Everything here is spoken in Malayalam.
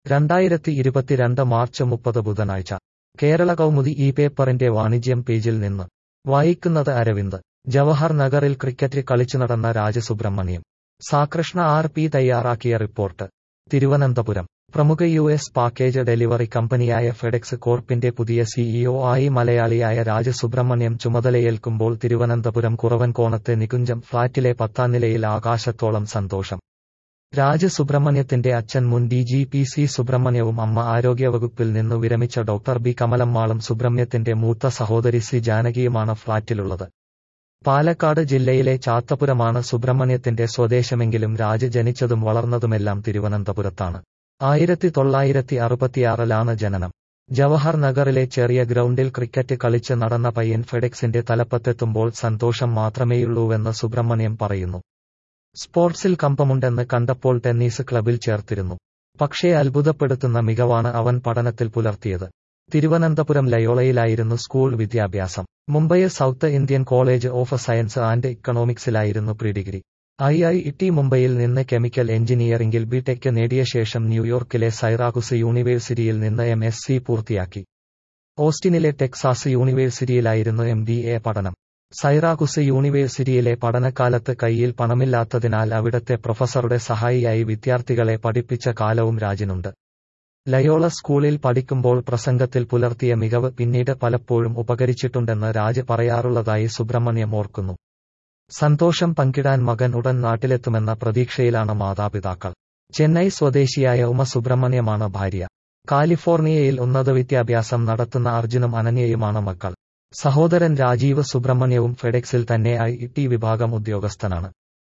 രണ്ടായിരത്തി ഇരുപത്തിരണ്ട് മാർച്ച് മുപ്പത് ബുധനാഴ്ച കേരള കൗമുദി ഈ പേപ്പറിന്റെ വാണിജ്യം പേജിൽ നിന്ന് വായിക്കുന്നത് അരവിന്ദ് ജവഹർ നഗറിൽ ക്രിക്കറ്റ് കളിച്ചു നടന്ന രാജസുബ്രഹ്മണ്യം സാകൃഷ്ണ ആർ പി തയ്യാറാക്കിയ റിപ്പോർട്ട് തിരുവനന്തപുരം പ്രമുഖ യു എസ് പാക്കേജ് ഡെലിവറി കമ്പനിയായ ഫെഡെക്സ് കോർപ്പിന്റെ പുതിയ സിഇഒ ആയി മലയാളിയായ രാജസുബ്രഹ്മണ്യം ചുമതലയേൽക്കുമ്പോൾ തിരുവനന്തപുരം കുറവൻകോണത്തെ നികുഞ്ചം ഫ്ളാറ്റിലെ പത്താം നിലയിൽ ആകാശത്തോളം സന്തോഷം രാജസുബ്രഹ്മണ്യത്തിന്റെ അച്ഛൻ മുൻ ഡി ജി പി സി സുബ്രഹ്മണ്യവും അമ്മ ആരോഗ്യവകുപ്പിൽ നിന്നു വിരമിച്ച ഡോക്ടർ ബി കമലമ്മാളും സുബ്രഹ്മണ്യത്തിന്റെ മൂത്ത സഹോദരി സി ജാനകിയുമാണ് ഫ്ളാറ്റിലുള്ളത് പാലക്കാട് ജില്ലയിലെ ചാത്തപുരമാണ് സുബ്രഹ്മണ്യത്തിന്റെ സ്വദേശമെങ്കിലും രാജ് ജനിച്ചതും വളർന്നതുമെല്ലാം തിരുവനന്തപുരത്താണ് ആയിരത്തി തൊള്ളായിരത്തി അറുപത്തിയാറിലാണ് ജനനം ജവഹർ നഗറിലെ ചെറിയ ഗ്രൗണ്ടിൽ ക്രിക്കറ്റ് കളിച്ച് നടന്ന പയ്യൻ ഫെഡെക്സിന്റെ തലപ്പത്തെത്തുമ്പോൾ സന്തോഷം മാത്രമേയുള്ളൂവെന്ന് സുബ്രഹ്മണ്യം പറയുന്നു സ്പോർട്സിൽ കമ്പമുണ്ടെന്ന് കണ്ടപ്പോൾ ടെന്നീസ് ക്ലബിൽ ചേർത്തിരുന്നു പക്ഷേ അത്ഭുതപ്പെടുത്തുന്ന മികവാണ് അവൻ പഠനത്തിൽ പുലർത്തിയത് തിരുവനന്തപുരം ലയോളയിലായിരുന്നു സ്കൂൾ വിദ്യാഭ്യാസം Mumbai South Indian college of science and ഇക്കണോമിക്സിലായിരുന്നു pre degree I I T മുംബൈയിൽ നിന്ന് കെമിക്കൽ എഞ്ചിനീയറിംഗിൽ ബിടെക് നേടിയ ശേഷം ന്യൂയോർക്കിലെ സൈറാകുസ് യൂണിവേഴ്സിറ്റിയിൽ നിന്ന് എം എസ് സി പൂർത്തിയാക്കി ഓസ്റ്റിനിലെ ടെക്സാസ് യൂണിവേഴ്സിറ്റിയിലായിരുന്നു എം ബി എ പഠനം സൈറാകുസ് യൂണിവേഴ്സിറ്റിയിലെ പഠനകാലത്ത് കയ്യിൽ പണമില്ലാത്തതിനാൽ അവിടത്തെ പ്രൊഫസറുടെ സഹായിയായി വിദ്യാർത്ഥികളെ പഠിപ്പിച്ച കാലവും രാജിനുണ്ട് ലയോള സ്കൂളിൽ പഠിക്കുമ്പോൾ പ്രസംഗത്തിൽ പുലർത്തിയ മികവ് പിന്നീട് പലപ്പോഴും ഉപകരിച്ചിട്ടുണ്ടെന്ന് രാജ് പറയാറുള്ളതായി സുബ്രഹ്മണ്യം ഓർക്കുന്നു സന്തോഷം പങ്കിടാൻ മകൻ ഉടൻ നാട്ടിലെത്തുമെന്ന പ്രതീക്ഷയിലാണ് മാതാപിതാക്കൾ ചെന്നൈ സ്വദേശിയായ ഉമ സുബ്രഹ്മണ്യമാണ് ഭാര്യ കാലിഫോർണിയയിൽ ഉന്നത വിദ്യാഭ്യാസം നടത്തുന്ന അർജുനും അനന്യയുമാണ് മക്കൾ സഹോദരൻ രാജീവ് സുബ്രഹ്മണ്യവും ഫെഡെക്സിൽ തന്നെ ഐ ടി വിഭാഗം ഉദ്യോഗസ്ഥനാണ്